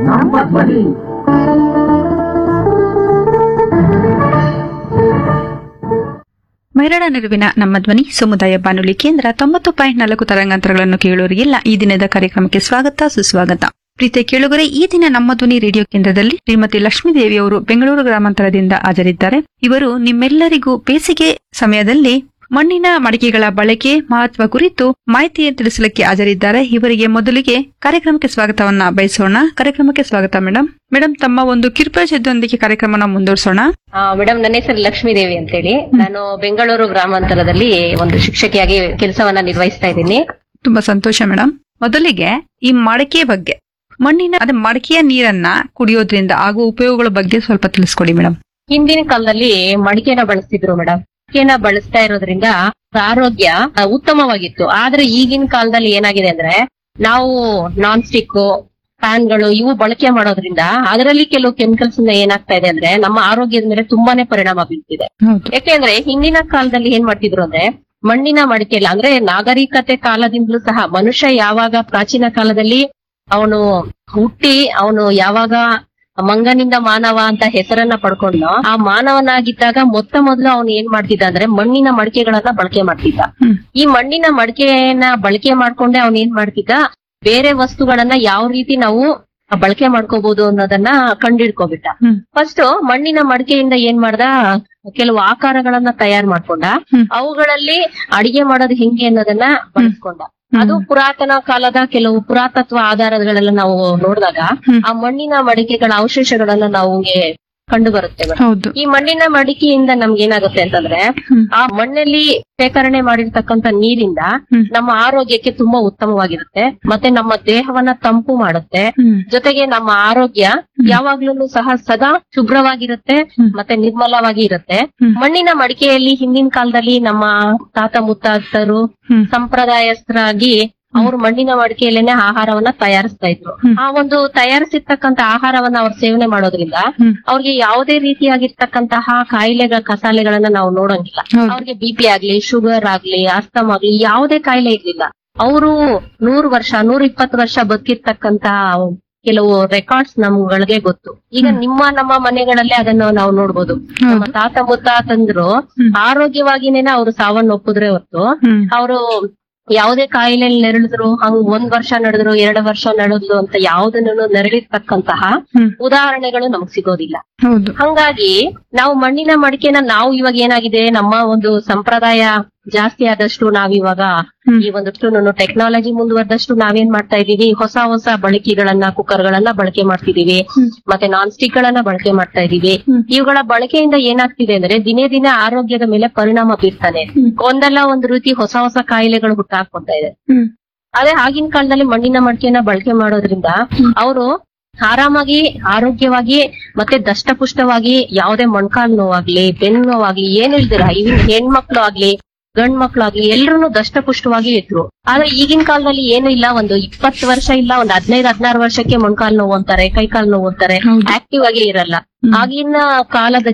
ಸಂಪತ್ಪತಿ ಮೈರಾಡ ನಿರುವಿನ ನಮ್ಮ ಧ್ವನಿ ಸಮುದಾಯ ಬಾನುಲಿ ಕೇಂದ್ರ ತೊಂಬತ್ತು ಪಾಯಿಂಟ್ ನಾಲ್ಕು ತರಂಗಾಂತರಗಳನ್ನು ಕೇಳುವವರಿಗೆಲ್ಲ ಈ ದಿನದ ಕಾರ್ಯಕ್ರಮಕ್ಕೆ ಸ್ವಾಗತ ಸುಸ್ವಾಗತ ಪ್ರೀತಿಯ ಕೇಳುಗರೆ ಈ ದಿನ ನಮ್ಮ ಧ್ವನಿ ರೇಡಿಯೋ ಕೇಂದ್ರದಲ್ಲಿ ಶ್ರೀಮತಿ ಲಕ್ಷ್ಮೀದೇವಿ ಅವರು ಬೆಂಗಳೂರು ಗ್ರಾಮಾಂತರದಿಂದ ಹಾಜರಿದ್ದಾರೆ ಇವರು ನಿಮ್ಮೆಲ್ಲರಿಗೂ ಬೇಸಿಗೆ ಸಮಯದಲ್ಲಿ ಮಣ್ಣಿನ ಮಡಿಕೆಗಳ ಬಳಕೆ ಮಹತ್ವ ಕುರಿತು ಮಾಹಿತಿ ತಿಳಿಸಲಿಕ್ಕೆ ಹಾಜರಿದ್ದಾರೆ ಇವರಿಗೆ ಮೊದಲಿಗೆ ಕಾರ್ಯಕ್ರಮಕ್ಕೆ ಸ್ವಾಗತವನ್ನ ಬಯಸೋಣ ಕಾರ್ಯಕ್ರಮಕ್ಕೆ ಸ್ವಾಗತ ಮೇಡಮ್ ಮೇಡಮ್ ತಮ್ಮ ಒಂದು ಕಿರುಪರಿಚಯದೊಂದಿಗೆ ಕಾರ್ಯಕ್ರಮನ ಮುಂದುವರಿಸೋಣ ಮೇಡಮ್ ನನ್ನ ಹೆಸರು ಲಕ್ಷ್ಮೀದೇವಿ ಅಂತೇಳಿ ನಾನು ಬೆಂಗಳೂರು ಗ್ರಾಮಾಂತರದಲ್ಲಿ ಒಂದು ಶಿಕ್ಷಕಿಯಾಗಿ ಕೆಲಸವನ್ನ ನಿರ್ವಹಿಸ್ತಾ ಇದ್ದೀನಿ ತುಂಬಾ ಸಂತೋಷ ಮೇಡಮ್ ಮೊದಲಿಗೆ ಈ ಮಡಕೆ ಬಗ್ಗೆ ಮಣ್ಣಿನ ಅದೇ ಮಡಕೆಯ ನೀರನ್ನ ಕುಡಿಯೋದ್ರಿಂದ ಆಗುವ ಉಪಯೋಗಗಳ ಬಗ್ಗೆ ಸ್ವಲ್ಪ ತಿಳಿಸ್ಕೊಡಿ ಮೇಡಮ್ ಹಿಂದಿನ ಕಾಲದಲ್ಲಿ ಮಡಿಕೆನ ಬಳಸ್ತಿದ್ರು ಮೇಡಮ್ ಮಡಿಕೆನ ಬಳಸ್ತಾ ಇರೋದ್ರಿಂದ ಆರೋಗ್ಯ ಆ, ಉತ್ತಮವಾಗಿತ್ತು ಆದ್ರೆ ಈಗಿನ ಕಾಲದಲ್ಲಿ ಏನಾಗಿದೆ ಅಂದ್ರೆ ನಾವು ನಾನ್ ಸ್ಟಿಕ್ ಫ್ಯಾನ್ಗಳು ಇವು ಬಳಕೆ ಮಾಡೋದ್ರಿಂದ ಅದರಲ್ಲಿ ಕೆಲವು ಕೆಮಿಕಲ್ಸ್ ಇಂದ ಏನಾಗ್ತಾ ಇದೆ ಅಂದ್ರೆ ನಮ್ಮ ಆರೋಗ್ಯದ ಮೇಲೆ ತುಂಬಾನೇ ಪರಿಣಾಮ ಬೀಳ್ತಿದೆ ಹೌದು ಯಾಕೆಂದ್ರೆ ಹಿಂದಿನ ಕಾಲದಲ್ಲಿ ಏನ್ ಮಾಡ್ತಿದ್ರು ಅಂದ್ರೆ ಮಣ್ಣಿನ ಮಡಿಕೆಲ್ಲ ಅಂದ್ರೆ ನಾಗರಿಕತೆ ಕಾಲದಿಂದಲೂ ಸಹ ಮನುಷ್ಯ ಯಾವಾಗ ಪ್ರಾಚೀನ ಕಾಲದಲ್ಲಿ ಅವನು ಹುಟ್ಟಿ ಅವನು ಯಾವಾಗ ಮಂಗನಿಂದ ಮಾನವ ಅಂತ ಹೆಸರನ್ನ ಪಡ್ಕೊಂಡು ಆ ಮಾನವನಾಗಿದ್ದಾಗ ಮೊತ್ತ ಮೊದಲು ಅವನು ಏನ್ ಮಾಡ್ತಿದ್ದ ಅಂದ್ರೆ ಮಣ್ಣಿನ ಮಡಿಕೆಗಳನ್ನ ಬಳಕೆ ಮಾಡ್ತಿದ್ದ ಹ್ಮ್. ಈ ಮಣ್ಣಿನ ಮಡಿಕೆಯನ್ನ ಬಳಕೆ ಮಾಡ್ಕೊಂಡೆ ಅವನ್ ಏನ್ ಮಾಡ್ತಿದ್ದ ಬೇರೆ ವಸ್ತುಗಳನ್ನ ಯಾವ ರೀತಿ ನಾವು ಬಳಕೆ ಮಾಡ್ಕೋಬಹುದು ಅನ್ನೋದನ್ನ ಕಂಡಿಡ್ಕೊಬಿಟ್ಟ ಹ್ಮ್. ಫಸ್ಟ್ ಮಣ್ಣಿನ ಮಡಿಕೆಯಿಂದ ಏನ್ ಮಾಡ್ದ ಕೆಲವು ಆಕಾರಗಳನ್ನ ತಯಾರು ಮಾಡ್ಕೊಂಡ ಹ್ಮ್. ಅವುಗಳಲ್ಲಿ ಅಡಿಗೆ ಮಾಡೋದು ಹೆಂಗೆ ಅನ್ನೋದನ್ನ ಬಳಸ್ಕೊಂಡ ಅದು ಪುರಾತನ ಕಾಲದ ಕೆಲವು ಪುರಾತತ್ವ ಆಧಾರಗಳೆಲ್ಲ ನಾವು ನೋಡಿದಾಗ ಹ್ಮ್. ಆ ಮಣ್ಣಿನ ಮಡಿಕೆಗಳ ಅವಶೇಷಗಳನ್ನ ನಮಗೆ ಕಂಡು ಬರುತ್ತೆ ಮೇಡಮ್. ಹೌದು ಈ ಮಣ್ಣಿನ ಮಡಿಕೆಯಿಂದ ನಮ್ಗೆ ಏನಾಗುತ್ತೆ ಅಂತಂದ್ರೆ ಹ್ಮ್. ಆ ಮಣ್ಣಲ್ಲಿ ಶೇಖರಣೆ ಮಾಡಿರ್ತಕ್ಕಂತ ನೀರಿಂದ ಹ್ಮ್. ನಮ್ಮ ಆರೋಗ್ಯಕ್ಕೆ ತುಂಬಾ ಉತ್ತಮವಾಗಿರುತ್ತೆ ಮತ್ತೆ ನಮ್ಮ ದೇಹವನ್ನ ತಂಪು ಮಾಡುತ್ತೆ ಹ್ಮ್. ಜೊತೆಗೆ ನಮ್ಮ ಆರೋಗ್ಯ ಯಾವಾಗ್ಲೂ ಸಹ ಸದಾ ಶುಭ್ರವಾಗಿರುತ್ತೆ ಹ್ಮ್. ಮತ್ತೆ ನಿರ್ಮಲವಾಗಿ ಇರುತ್ತೆ ಹ್ಮ್. ಮಣ್ಣಿನ ಮಡಿಕೆಯಲ್ಲಿ ಹಿಂದಿನ ಕಾಲದಲ್ಲಿ ನಮ್ಮ ತಾತ ಮುತ್ತಾತರು ಹ್ಮ್. ಸಂಪ್ರದಾಯಸ್ಥರಾಗಿ ಅವರು ಮಣ್ಣಿನ ಮಡಿಕೆಯಲ್ಲೇನೆ ಆಹಾರವನ್ನ ತಯಾರಿಸ್ತಾ ಇದ್ರು ಹ್ಮ್. ಆ ಒಂದು ತಯಾರಿಸಿರ್ತಕ್ಕಂತ ಆಹಾರವನ್ನ ಅವ್ರು ಸೇವನೆ ಮಾಡೋದ್ರಿಂದ ಹ್ಮ್. ಅವ್ರಿಗೆ ಯಾವುದೇ ರೀತಿಯಾಗಿರ್ತಕ್ಕಂತಹ ಕಾಯಿಲೆಗಳ ಕಸಾಲೆಗಳನ್ನ ನಾವು ನೋಡಂಗಿಲ್ಲ ಹೌದು. ಅವ್ರಿಗೆ ಬಿ ಪಿ ಆಗ್ಲಿ ಶುಗರ್ ಆಗ್ಲಿ ಅಸ್ತಮ್ ಆಗ್ಲಿ ಯಾವುದೇ ಕಾಯಿಲೆ ಇರ್ಲಿಲ್ಲ ಅವರು ನೂರು ವರ್ಷ ನೂರ ಇಪ್ಪತ್ತು ವರ್ಷ ಬದುಕಿರ್ತಕ್ಕಂತ ಕೆಲವು ರೆಕಾರ್ಡ್ಸ್ ನಮ್ಗಳಿಗೆ ಗೊತ್ತು ಈಗ ನಿಮ್ಮ ನಮ್ಮ ಮನೆಗಳಲ್ಲೇ ಅದನ್ನ ನಾವು ನೋಡ್ಬೋದು ನಮ್ಮ ಹೌದು. ತಾತ ಮುತ್ತಾತಂದ್ರು ಹ್ಮ್. ಆರೋಗ್ಯವಾಗಿನೇನೆ ಅವರು ಸಾವನ್ನೊಪ್ಪಿದ್ರೆ ಹೊತ್ತು ಹ್ಮ್. ಅವರು ಯಾವುದೇ ಕಾಯಿಲೆಯಲ್ಲಿ ನೆರಳಿದ್ರು ಹಂಗ್ ಒಂದ್ ವರ್ಷ ನಡೆದ್ರು ಎರಡು ವರ್ಷ ನಡೆದ್ರು ಅಂತ ಯಾವುದನ್ನು ನೆರಳಿರ್ತಕ್ಕಂತಹ ಹ್ಮ್. ಉದಾಹರಣೆಗಳು ನಮಗ್ ಸಿಗೋದಿಲ್ಲ ಹೌದು ಹಂಗಾಗಿ ನಾವು ಮಣ್ಣಿನ ಮಡಿಕೆನ ನಾವು ಇವಾಗ ಏನಾಗಿದೆ ನಮ್ಮ ಒಂದು ಸಂಪ್ರದಾಯ ಜಾಸ್ತಿ ಆದಷ್ಟು ನಾವಿವಾಗ ಹ್ಮ್. ಈ ಒಂದಷ್ಟು ಟೆಕ್ನಾಲಜಿ ಮುಂದುವರೆದಷ್ಟು ನಾವೇನ್ ಮಾಡ್ತಾ ಇದೀವಿ ಹೊಸ ಹೊಸ ಬಳಕೆಗಳನ್ನ ಕುಕ್ಕರ್ ಗಳನ್ನ ಬಳಕೆ ಮಾಡ್ತಿದೀವಿ ಹ್ಮ್. ಮತ್ತೆ ನಾನ್ ಸ್ಟಿಕ್ ಗಳನ್ನ ಬಳಕೆ ಮಾಡ್ತಾ ಇದೀವಿ ಹ್ಮ್. ಇವುಗಳ ಬಳಕೆಯಿಂದ ಏನಾಗ್ತಿದೆ ಅಂದ್ರೆ ದಿನೇ ದಿನೇ ಆರೋಗ್ಯದ ಮೇಲೆ ಪರಿಣಾಮ ಬೀರ್ತಾನೆ ಹ್ಮ್. ಒಂದಲ್ಲ ಒಂದು ರೀತಿ ಹೊಸ ಹೊಸ ಕಾಯಿಲೆಗಳು ಹುಟ್ಟಾಕೊಂತ ಇದೆ ಹ್ಮ್. ಅದೇ ಆಗಿನ ಕಾಲದಲ್ಲಿ ಮಣ್ಣಿನ ಮಡಿಕೆನ ಬಳಕೆ ಮಾಡೋದ್ರಿಂದ ಅವರು ಆರಾಮಾಗಿ ಆರೋಗ್ಯವಾಗಿ ಮತ್ತೆ ದಷ್ಟಪುಷ್ಟವಾಗಿ ಯಾವುದೇ ಮೊಣಕಾಲು ನೋವಾಗ್ಲಿ ಬೆನ್ನು ನೋವಾಗ್ಲಿ ಏನು ಇಲ್ದಿರ ಇವನ್ ಹೆಣ್ಮಕ್ಳು ಆಗ್ಲಿ ಗಂಡ್ ಮಕ್ಳು ಆಗ್ಲಿ ಎಲ್ರು ದಷ್ಟಪುಷ್ಟವಾಗಿ ಇದ್ರು ಆದ್ರೆ ಈಗಿನ ಕಾಲದಲ್ಲಿ ಏನು ಇಲ್ಲ ಒಂದು ಇಪ್ಪತ್ತು ವರ್ಷ ಇಲ್ಲ ಒಂದು ಹದಿನೈದು ಹದಿನಾರು ವರ್ಷಕ್ಕೆ ಮೊಣಕಾಲು ನೋವು ಅಂತಾರೆ ಕೈಕಾಲು ನೋವು ಅಂತಾರೆ ಹೌದು. ಆಕ್ಟಿವ್ ಆಗಿ ಇರಲ್ಲ ಹ್ಮ್. ಆಗಿನ ಕಾಲದ